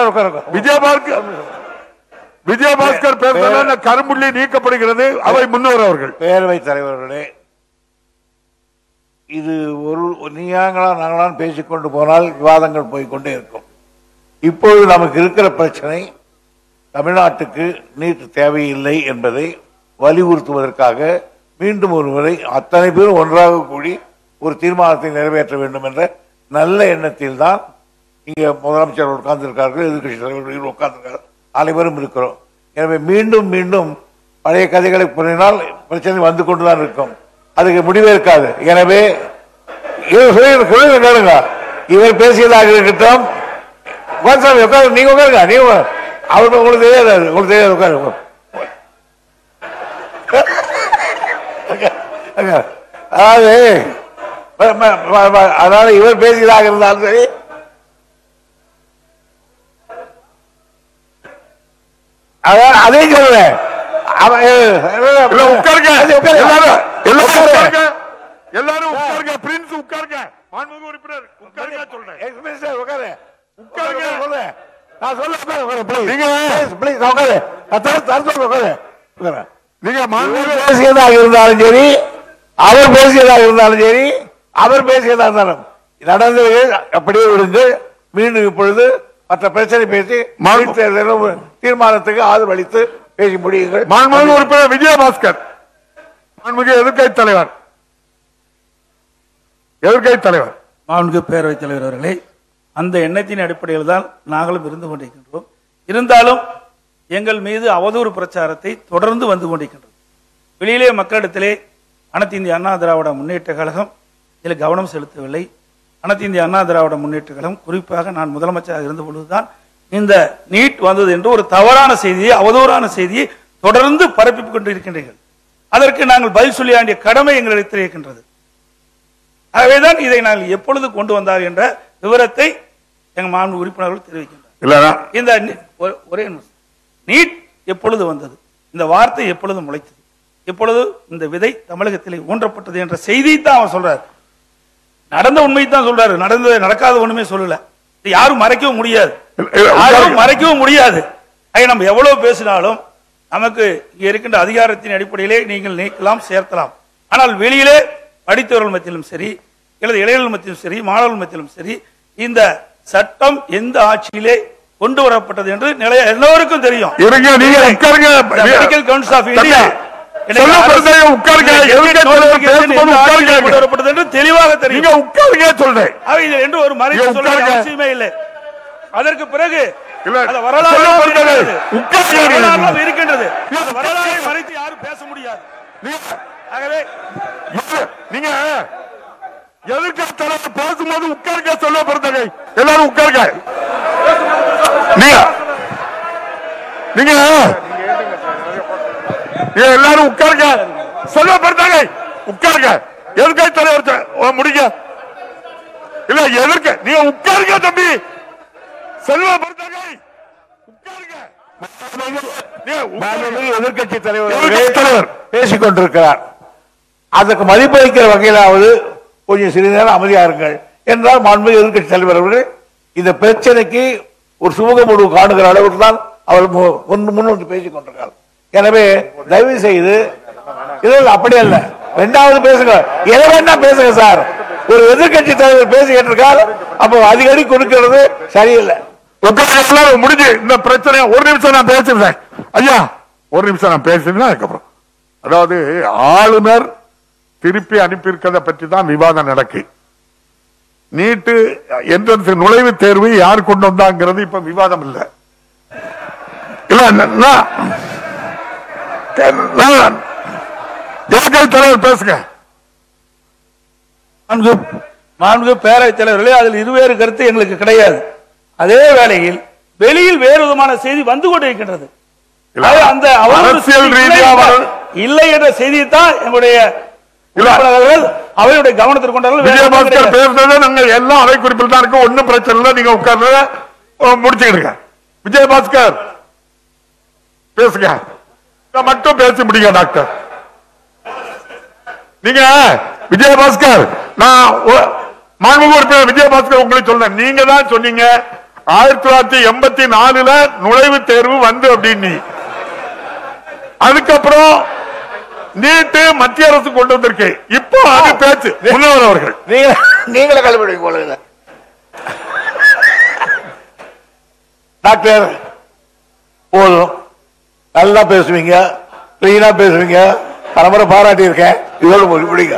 உட்கார் உட்கார் உட்கார் விஜயபாஸ்கர் விஜயபாஸ்கர் பேசுறதுல இந்த கரும்புள்ளி நீக்கப்படுகிறது அவை முன்னோர் அவர்கள் பேரவைத் தலைவர்களே இது ஒரு நீங்களா நாங்களாம் பேசிக்கொண்டு போனால் விவாதங்கள் போய்க்கொண்டே இருக்கும் இப்பொழுது நமக்கு இருக்கிற பிரச்சனை தமிழ்நாட்டுக்கு நீட் தேவையில்லை என்பதை வலியுறுத்துவதற்காக மீண்டும் ஒரு முறை அத்தனை பேரும் ஒன்றாக கூடி ஒரு தீர்மானத்தை நிறைவேற்ற வேண்டும் என்ற நல்ல எண்ணத்தில் தான் இங்கே முதலமைச்சர் உட்கார்ந்திருக்கார்கள் எதிர்கட்சி தலைவர்கள் உட்கார்ந்திருக்கார்கள் அனைவரும் இருக்கிறோம் எனவே மீண்டும் மீண்டும் பழைய கதைகளை புரியினால் பிரச்சனை வந்து கொண்டுதான் இருக்கும் அதுக்கு முடிவே இருக்காது எனவே இவர் சொல்லி- சொல்லுங்க கேளுங்க இவர் பேசியதாக இருக்கட்டும் உட்காரு உட்காரு நீங்க உட்காருங்க நீங்க உட்காரு. அவருக்கு உங்களுக்கு தெரியாது அது. உங்களுக்கு தெரியாது உட்காரு உட்காரு. உட்காரு. அதாவது ம- ம- ம- ம- அதனால இவர் பேசியதாக இருந்தாலும் சரி அதான் அதையும் சொல்லுவேன் அவன் இல்ல உட்காருங்க அது உட்காரு. எல்லாரும் எல்லாரும் உட்காரு. உட்காருங்க எல்லாரும் உட்காருங்க பிரின்ஸ் உட்காருங்க மாண்புமிகு உறுப்பினர் உட்காருங்க சொல்றேன் எக்ஸ் மினிஸ்டர் உட்காரு உட்காருங்க. சொல்றேன் நான் சொல்ல உட்காரு உட்காரு ப்ளீஸ் நீங்க- ப்ளீஸ் ப்ளீஸ் உட்காரு நான் தர தர சொல்ல உட்காரு உட்காரு நீங்க மாண்புமிகு பேசியதாக இருந்தாலும் சரி அவர் பேசியதாக இருந்தாலும் சரி அவர் பேசியதாக இருந்தாலும் நடந்தது அப்படியே விடுங்க மீண்டும் இப்பொழுது மற்ற பிரச்சனை பேசி மாண்பு- நீட் தேர்தலில் தீர்மானத்துக்கு ஆதரவு அளித்து பேசி முடியுங்கள் மாண்புமிகு உறுப்பினர் விஜயபாஸ்கர் மாண்புமிகு எதிர்க்கட்சி தலைவர் எதிர்க்கட்சி தலைவர் மாண்புமிகு பேரவைத் தலைவர் அவர்களே அந்த எண்ணத்தின் அடிப்படையில் தான் நாங்களும் இருந்து கொண்டிருக்கின்றோம் இருந்தாலும் எங்கள் மீது அவதூறு பிரச்சாரத்தை தொடர்ந்து வந்து கொண்டிருக்கின்றது வெளியிலே மக்களிடத்திலே அனைத்து இந்திய அண்ணா திராவிட முன்னேற்ற கழகம் இதில் கவனம் செலுத்தவில்லை அனைத்து இந்திய அண்ணா திராவிட முன்னேற்ற கழகம் குறிப்பாக நான் முதலமைச்சராக இருந்த பொழுதுதான் இந்த நீட் வந்தது என்று ஒரு தவறான செய்தியை அவதூறான செய்தியை தொடர்ந்து பரப்பிக் கொண்டிருக்கின்றீர்கள் அதற்கு நாங்கள் பதில் சொல்ல வேண்டிய கடமை எங்களிடத்தில் இருக்கின்றது ஆகவேதான் இதை நாங்கள் எப்பொழுது கொண்டு வந்தார் என்ற விவரத்தை எங்கள் மாண்பு உறுப்பினர்கள் தெரிவிக்கின்றனர் இல்ல இந்த நி- ஒ- ஒரே நிமிஷம். நீட் எப்பொழுது வந்தது இந்த வார்த்தை எப்பொழுது முளைத்தது எப்பொழுது இந்த விதை தமிழகத்திலே ஊன்றப்பட்டது என்ற செய்தியை தான் அவர் சொல்றாரு நடந்த உண்மையை தான் சொல்றாரு நடந்தது நடக்காத ஒண்ணுமே சொல்லல இது யாரும் மறைக்கவும் முடியாது இல்ல, இல்ல, யாரும் உட்காருங்க. மறைக்கவும் முடியாது ஆக நம்ம எவ்வளவு பேசினாலும் நமக்கு இங்க இருக்கின்ற அதிகாரத்தின் அடிப்படையிலே நீங்கள் நீக்கலாம் சேர்த்தலாம் ஆனால் வெளியிலே படித்தவர்கள் மத்தியிலும் சரி அல்லது இளைஞர்கள் மத்தியிலும் சரி மாணவர்கள் மத்தியிலும் சரி இந்த சட்டம் எந்த ஆட்சியிலே கொண்டு வரப்பட்டது என்று நிலைய எல்லோருக்கும் தெரியும் இருங்க நீங்க உட்காருங்க மெடிக்கல் கவுன்சில் ஆஃப் இந்தியா சொல்ல போறதை உட்காருங்க எதிர்க்கட்சி தலைவர் பேசும்போது உட்காருங்க கொண்டு வரப்பட்டது என்று தெளிவாக தெரியும் நீங்க உட்காருங்க சொல்றேன் அவை இதில் என்று ஒரு மறைத்து நீங்க சொல்ல உட்காருங்க. அவசியமே இல்லை அதற்கு பிறகு இல்ல, அந்த வரலாறு சொல்ல போறது இருக்கின்றது. உட்காருங்க. வரலாறுலாம் இருக்கின்றது அந்த வரலாறை மறைத்து யாரும் பேச முடியாது நீங்க- ஆகவே இல்ல, நீங்க எதிர்க்கட்சி தலைவர் பேசும்போது உட்காருங்க சொல்ல போறதை எல்லாரும் உட்காருங்க நீங்க நீங்க நீங்க எல்லாரும் உட்காருங்க சொல்ல போறதாங்க உட்காருங்க எதிர்க்கட்சி தலைவர் சொ- ஓ, முடிங்க இல்ல எதிர்க்க நீங்க உட்காருங்க தம்பி செல்வ பொறுத்தகை உட்காருங்க நீங்க உட்காருங்க. எதிர்கட்சி தலைவர் எதிர்க்கட்சி தலைவர் பேசிக் கொண்டிருக்கிறார் அதுக்கு மதிப்பளிக்கிற வகையிலாவது கொஞ்சம் சிறிது நேரம் அமைதியா இருங்கள் என்றால் மாண்பு எதிர்க்கட்சி தலைவர் அவர்கள் இந்த பிரச்சனைக்கு ஒரு சுமூக முடிவு காணுகிற அளவுக்கு தான் அவர் மு- முன் முன் வந்து பேசிக் கொண்டிருக்கிறார் எனவே தயவு செய்து இது அப்படி அல்ல ரெண்டாவது பேசுங்க எதை வேணா பேசுங்க சார் ஒரு எதிர்க்கட்சி தலைவர் பேசிக்கிட்டு இருக்கார் அப்போ அடிக்கடி கொடுக்கிறது சரியில்லை உட்காருங்க, எல்லாரும் முடிஞ்சு இந்த பிரச்சனை ஒரு நிமிஷம் நான் பேசுறேன் ஐயா ஒரு நிமிஷம் நான் பேசுறேன் அதுக்கப்புறம் அதாவது ஆளுநர் திருப்பி அனுப்பியிருக்கிறத பற்றி தான் விவாதம் நடக்கு நீட்டு என்ட்ரன்ஸ் நுழைவுத் தேர்வு யார் கொண்டு வந்தாங்கிறது இப்ப விவாதம் இல்ல இல்ல ந- நான் நான் எதிர்க்கட்சி தலைவர் பேசுங்க மாண்பு மாண்பு பேரவைத் தலைவர்களே அதில் இருவேறு கருத்து எங்களுக்கு கிடையாது அதே வேளையில் வெளியில் வேறு விதமான செய்தி வந்து கொண்டிருக்கின்றது இல்ல, அது அந்த அவதூறு அரசியல் செய்தி ரீதியா இல்லை வர- இல்லை என்ற செய்தியை தான் எங்களுடைய இல்ல. உறுப்பினர்கள் அவையுடைய கவனத்திற்கு கொண்டார்கள் வேறு ஒன்றும் விஜயபாஸ்கர் கிடையாது. பேசுனது நாங்க எல்லாம் அவை குறிப்பில் தான் இருக்கு ஒண்ணும் பிரச்சனை இல்லை நீங்க உட்கார்ந்து முடிச்சுக்கிடுங்க விஜயபாஸ்கர் பேசுங்க இதை மட்டும் பேசி முடியுங்க டாக்டர் நீங்க விஜயபாஸ்கர் நான் ஒ- மாண்புமிகு உறுப்பினர் விஜயபாஸ்கர் உங்களுக்கு சொல்றேன் நீங்க தான் சொன்னீங்க ஆயிரத்தி தொள்ளாயிரத்தி எண்பத்தி நாலுல நுழைவுத் தேர்வு வந்து அப்படின்னு அதுக்கப்புறம் நீட்டு மத்திய அரசு கொண்டு வந்திருக்கு இப்போ அது பேச்சு முன்னவர் அவர்கள் நீங்க நீங்களே கண்டுபிடிக்க போல டாக்டர் போதும் நல்லா பேசுவீங்க கிளீனா பேசுவீங்க பரம்பரை பாராட்டி இருக்கேன் இதோட முடிக்க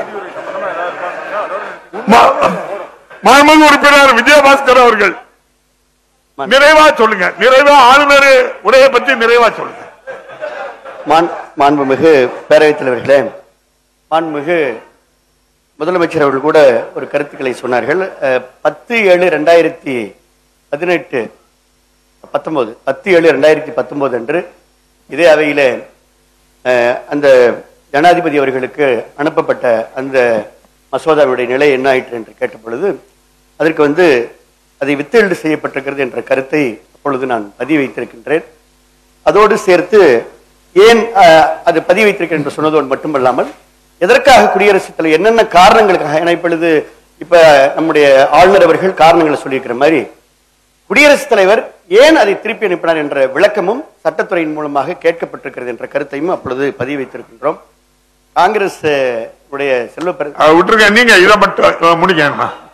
மா- மாண்புமிகு உறுப்பினர் விஜயபாஸ்கர் அவர்கள் நிறைவா சொல்லுங்க நிறைவா ஆளுநர் உடைய பத்தி நிறைவா சொல்லுங்க மாண்- மாண்புமிகு பேரவைத் தலைவர்களே மாண்புமிகு முதலமைச்சர் அவர்கள் கூட ஒரு கருத்துக்களை சொன்னார்கள் அஹ், பத்து ஏழு ரெண்டாயிரத்தி பதினெட்டு பத்தொன்பது பத்து ஏழு ரெண்டாயிரத்தி பத்தொன்பது அன்று இதே அவையிலே அஹ், அந்த ஜனாதிபதி அவர்களுக்கு அனுப்பப்பட்ட அந்த மசோதாவுடைய நிலை என்ன ஆயிற்று என்று கேட்ட பொழுது அதற்கு வந்து அதை வித்தெழுடு செய்யப்பட்டிருக்கிறது என்ற கருத்தை அப்பொழுது நான் பதிவு வைத்திருக்கின்றேன் அதோடு சேர்த்து ஏன் அஹ், அது பதிவு வைத்திருக்கிறேன் என்று சொன்னதோடு மட்டுமல்லாமல் எதற்காக குடியரசுத் தலைவர் என்னென்ன காரணங்களுக்காக ஏன்னா இப்பொழுது இப்ப நம்முடைய ஆளுநர் அவர்கள் காரணங்களை சொல்லியிருக்கிற மாதிரி குடியரசுத் தலைவர் ஏன் அதை திருப்பி அனுப்பினார் என்ற விளக்கமும் சட்டத்துறையின் மூலமாக கேட்கப்பட்டிருக்கிறது என்ற கருத்தையும் அப்பொழுது பதிவு வைத்திருக்கின்றோம் காங்கிரஸ் அஹ், உடைய செல்வ பெரு- அஹ், விட்டுருங்க நீங்க இதை மட்டும் அஹ், முடிங்க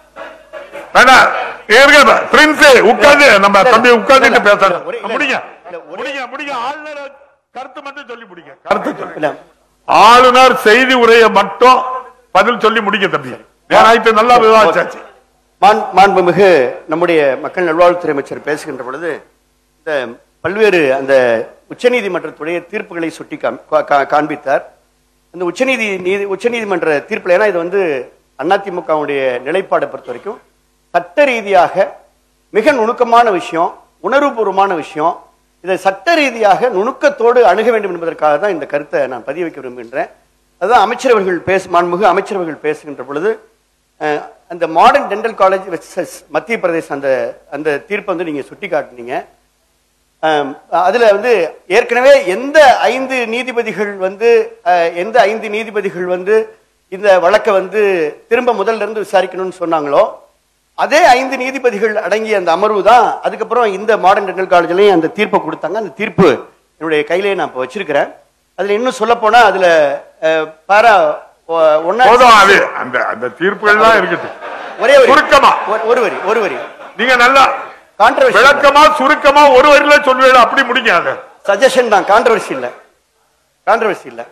வேணாம் இருங்க பிரின்ஸ் உட்கார்ந்து நம்ம தம்பி உட்கார்ந்துட்டு பேசணும் ஒரே- இல்ல, முடிங்க இல்ல, ஒரே- முடிங்க முடிங்க ஆளுநர் கருத்து மட்டும் சொல்லி முடிங்க கருத்து சொல்லி இல்ல, ஆளுநர் செய்தி உரையை மட்டும் பதில் சொல்லி முடிக்க தம்பி நேராயிட்டு நல்லா விவாதிச்சாச்சு மாண்- மாண்புமிகு நம்முடைய மக்கள் நல்வாழ்வுத்துறை அமைச்சர் பேசுகின்ற பொழுது இந்த பல்வேறு அந்த உச்சநீதிமன்றத்துடைய தீர்ப்புகளை சுட்டி காம்- கா- கா- காண்பித்தார் அந்த உச்சநீதி நீதி உச்சநீதிமன்ற தீர்ப்புல ஏன்னா இது வந்து அதிமுகவுடைய நிலைப்பாடை பொறுத்த வரைக்கும் சட்ட ரீதியாக மிக நுணுக்கமான விஷயம் உணர்வுபூர்வமான விஷயம் இதை சட்ட ரீதியாக நுணுக்கத்தோடு அணுக வேண்டும் என்பதற்காக தான் இந்த கருத்தை நான் பதிவு வைக்க விரும்புகின்றேன் அதுதான் அமைச்சரவர்கள் பேச மாண்புமிகு அமைச்சரவர்கள் பேசுகின்ற பொழுது அஹ், அந்த மாடர்ன் டென்டல் காலேஜ் வெர்சஸ் மத்திய பிரதேச அந்த அந்த தீர்ப்பை வந்து நீங்க சுட்டி காட்டுனீங்க அஹ், அதுல வந்து ஏற்கனவே எந்த ஐந்து நீதிபதிகள் வந்து அஹ், எந்த ஐந்து நீதிபதிகள் வந்து இந்த வழக்கை வந்து திரும்ப முதல்ல இருந்து விசாரிக்கணும்னு சொன்னாங்களோ அதே ஐந்து நீதிபதிகள் அடங்கிய அந்த அமர்வு தான் அதுக்கப்புறம் இந்த மாடர்ன் டென்டல் காலேஜ்லயும் அந்த தீர்ப்பை கொடுத்தாங்க அந்த தீர்ப்பு என்னுடைய கையிலேயே நான் இப்போ வச்சிருக்கிறேன் அதுல இன்னும் சொல்ல போனா அதுல அஹ், பாரா ஒ- ஒண்ணா போதும் அது அந்த அந்த தீர்ப்புகள் தான் இருக்குது ஒரே ஒரு சுருக்கமா. ஒரு வரி ஒரு வரி நீங்க நல்லா கான்ட்ரவர்சி விளக்கமா சுருக்கமா ஒரு வரியில சொல்லுவீங்க அப்படி முடிங்க அதை சஜஷன் தான் கான்ட்ரவர்சி இல்ல கான்ட்ரவர்சி இல்ல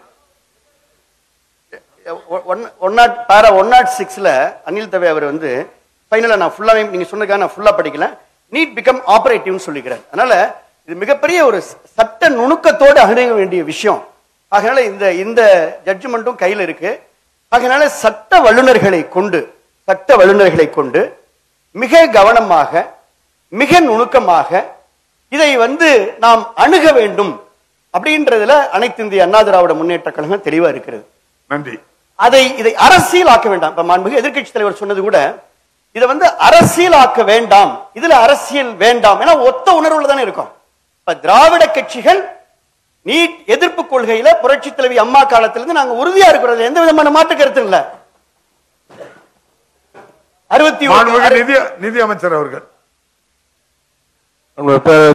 one nought para one nought சிக்ஸ்ல அனில் தவே அவர் வந்து ஃபைனலா நான் ஃபுல்லாவே நீங்க சொன்னதுக்காக நான் ஃபுல்லா படிக்கல நீட் பிகம் ஆபரேட்டிவ்னு சொல்லிக்கிறார் அதனால இது மிகப்பெரிய ஒரு சட்ட நுணுக்கத்தோடு அணுக வேண்டிய விஷயம் அதனால இந்த இந்த ஜட்ஜ்மெண்ட்டும் கையில இருக்கு அதனால சட்ட வல்லுநர்களை கொண்டு சட்ட வல்லுநர்களை கொண்டு மிக கவனமாக மிக நுணுக்கமாக இதை வந்து நாம் அணுக வேண்டும் அப்படின்றதுல அனைத்து இந்திய அண்ணா திராவிட முன்னேற்ற கழகம் தெளிவா இருக்கிறது நன்றி அதை இதை அரசியலாக்க வேண்டாம் இப்ப மாண்புமிகு எதிர்க்கட்சி தலைவர் சொன்னது கூட இதை வந்து அரசியலாக்க வேண்டாம் இதுல அரசியல் வேண்டாம் ஏன்னா ஒத்த உணர்வுல தானே இருக்கும் இப்ப திராவிட கட்சிகள் நீட் எதிர்ப்பு கொள்கையில புரட்சி தலைவி அம்மா காலத்திலிருந்து நாங்க உறுதியா இருக்கிறது எந்த விதமான மாற்று கருத்து இல்ல அறுபத்தி மாண்புமிகு ஒன்று நிதி நிதி அமைச்சர் அவர்கள் உங்க பேர்